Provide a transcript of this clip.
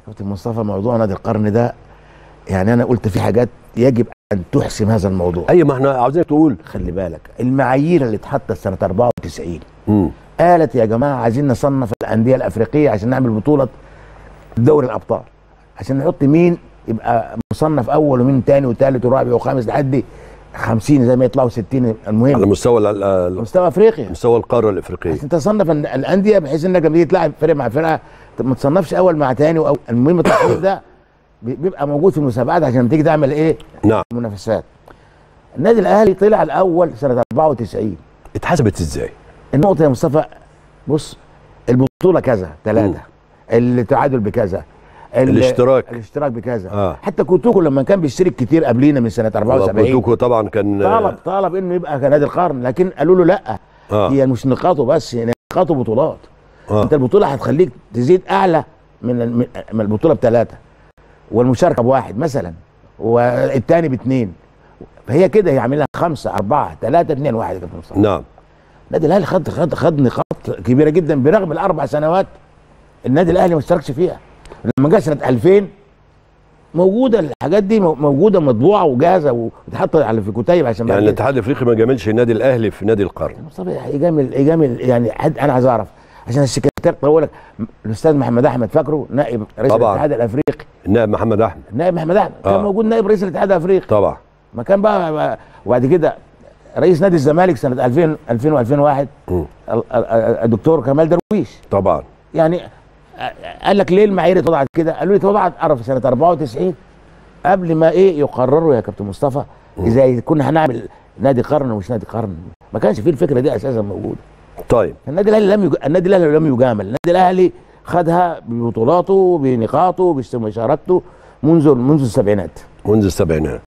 كابتن مصطفى موضوع نادي القرن ده يعني انا قلت في حاجات يجب ان تحسم هذا الموضوع اي ما احنا عاوزينك تقول خلي بالك المعايير اللي اتحطت سنه 94 امم قالت يا جماعه عايزين نصنف الانديه الافريقيه عشان نعمل بطوله دوري الابطال عشان نحط مين يبقى مصنف اول ومين تاني وثالث ورابع وخامس لحد 50 زي ما يطلعوا 60 على المهم مستوى ال- ال- مستوى افريقيا مستوى القاره الافريقيه عشان تصنف الأن- الانديه بحيث انك لما تيجي تلعب فرقه مع فرقه ما تصنفش اول مع تاني أو المهم التصنيف ده بي- بيبقى موجود في المسابقات عشان لما تيجي تعمل ايه نعم منافسات النادي الاهلي طلع الاول سنه 94 اتحسبت ازاي النقطه يا مصطفى بص البطوله كذا ثلاثه التعادل بكذا ال- الاشتراك. الاشتراك بكذا آه. حتى كوتوكو لما كان بيشترك كتير قبلينا من سنه 74 بوتوكو طبعا كان طلب طلب انه يبقى كنادي القرن لكن قالوا له لا اه هي مش نقاطه بس هي نقاطه بطولات اه انت البطوله هتخليك تزيد اعلى من من- من البطوله بثلاثه والمشاركه بواحد مثلا والثاني باثنين فهي كده هي عاملها خمسه اربعه ثلاثه اثنين واحد يا كابتن مصطفى نعم النادي الاهلي خد خد خد نقاط كبيره جدا برغم الاربع سنوات النادي الاهلي ما اشتركش فيها لما جه سنه 2000 موجوده الحاجات دي مو- موجوده مطبوعه وجاهزه وتحط على في كتيب عشان يعني بعد كده- الاتحاد الافريقي ما جاملش النادي الاهلي في نادي القرن مصطفى يجامل يجامل يعني حد انا عايز اعرف عشان السكرتير طول لك الاستاذ محمد احمد فاكره نائب رئيس طبعاً. الاتحاد الافريقي النائب محمد احمد نائب محمد احمد آه. كان موجود نائب رئيس الاتحاد الافريقي طبعا ما كان بقى وبعد كده رئيس نادي الزمالك سنه 2000 2000 و2001 مم. الدكتور كمال درويش طبعا يعني قال لك ليه المعايير اتوضعت كده؟ قالوا لي اتوضعت عرف سنه 94 قبل ما ايه يقرروا يا كابتن مصطفى اذا كنا هنعمل نادي قرن ومش نادي قرن ما كانش فيه الفكره دي اساسا موجوده طيب النادي الاهلي لم يج... النادي الاهلي لم يجامل النادي الاهلي خدها ببطولاته بنقاطه بمشاركته منذ منذ السبعينات منذ السبعينات